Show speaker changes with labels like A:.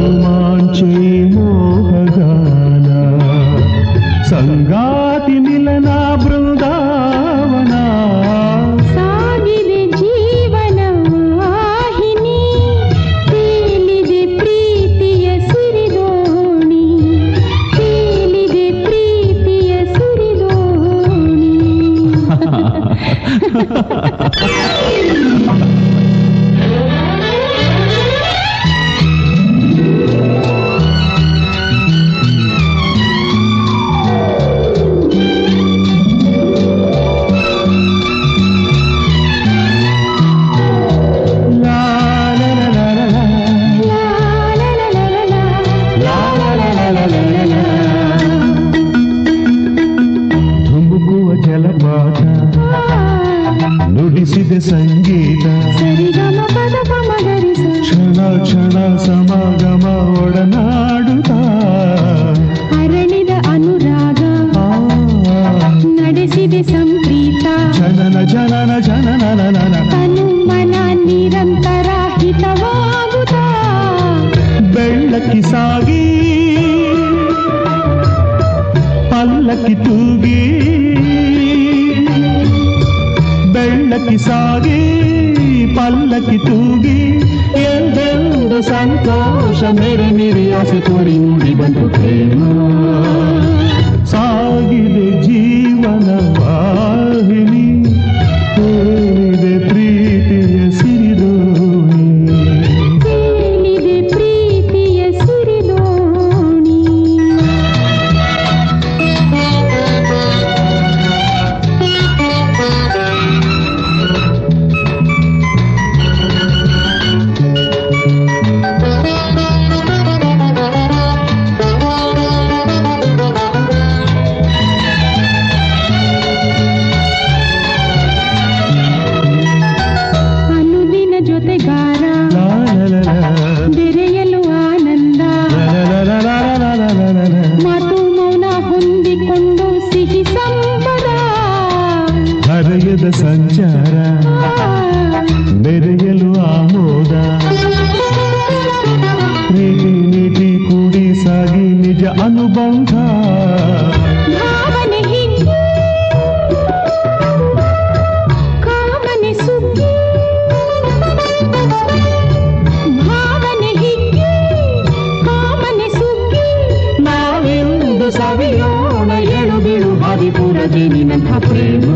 A: ರೋಮಾಂಚಿ ಮೋಹಗಾನ ಸಂಗಾತಿ ಮಿಲನ ಬೃಂದಾವನ
B: ಸಾಗಿದೆ ಜೀವನ ವಾಹಿನಿ ತೇಲಿದೆ ಪ್ರೀತಿಯ ಸಿರಿದೋಣಿ ತೇಲಿದೆ ಪ್ರೀತಿಯ ಸಿರಿದೋಣಿ
A: ಲಾ ಲಾ ಲಾ ಲಾ ಲಾ ಲಾ.
B: ಲಾ ಲಾ ಲಾ ಲಾ ಲಾ ಲಾ.
A: ಲಾ ಲಾ ಲಾ ಲಾ ಲಾ ಲಾ ಲಾ ಲಾ. ಧುಮುಕುವ ಜಲಪಾತ ನುಡಿಸಿದೆ ಸಂಗೀತ
B: ಸರಿಗಮ ಪದ ಪಮಗರಿಸ
A: ಕ್ಷಣ ಕ್ಷಣ ಸಮಾಗಮ ಒಡನಾಡುತ್ತ
B: ಅರಳಿದ ಅನುರಾಗ
A: ಆ,
B: ನಡೆಸಿದೆ ಸಂಪ್ರೀತ
A: ಜನನ ಜನನ ಜನನ
B: ತನು ಮನ ನಿರಂತರ ಹಿತವಾಗುತ್ತ
A: ಬೆಳ್ಳಕ್ಕಿ ಸಾಗಿ ಪಲ್ಲಕ್ಕಿ ತೂಗಿ ಬೆಳ್ಳಕ್ಕಿ ಸಾಗಿ ಪಲ್ಲಕ್ಕಿ ತೂಗಿ ಎಂದೆಂದು ಸಂತೋಷ ಮೇರೆ ಮೇರೆ ಆಸೆ ತೋರಿ ಮೂಡಿ ಬಂತು ಪ್ರೇಮ ಸಾಗಿದೆ ಜೀವನ ವಾಹಿನಿ ತೇಲಿದೆ ಪ್ರೀತಿಯ ಸಿರಿದೋಣಿ
B: ತೇಲಿದೆ ಪ್ರೀತಿಯ ಸಿರಿದೋಣಿ ಅನುದಿನ ಜೊತೆಗಾರ
A: ಲಾ ಲಾ ಲಾ ಲಾ.
B: ಬೆರೆಯಲು ಆನಂದ
A: ಲಾ ಲಾ ಲಾ ಲಾ ಲಾ ಲಾ ಲಾ ಲಾ ಲಾ.
B: ಮಾತು ಮೌನ ಹೊಂದಿಕೊಂಡು ಸಿಹಿ ಸಂಪದ
A: ಹರೆಯದ ಸಂಚಾರ ಬೆರೆಯಲು ಆಮೋದ ಪ್ರೀತಿ ನೀತಿ ಕೂಡಿ ಸಾಗಿ ನಿಜ ಅನುಬಂಧ
B: ಭಾವನೆ ಹಿಗ್ಗಿ ಕಾಮನೆ ಸುಗ್ಗಿ ಭಾವನೆ ಹಿಗ್ಗಿ ಕಾಮನೆ ಸುಗ್ಗಿ
A: ನಾವೆಂದು ಸವಿಯೋಣ ಎಳು ಬಿಳು ಹರಿಪುರ ಜೇನಿನಂಥ ಪ್ರೇಮ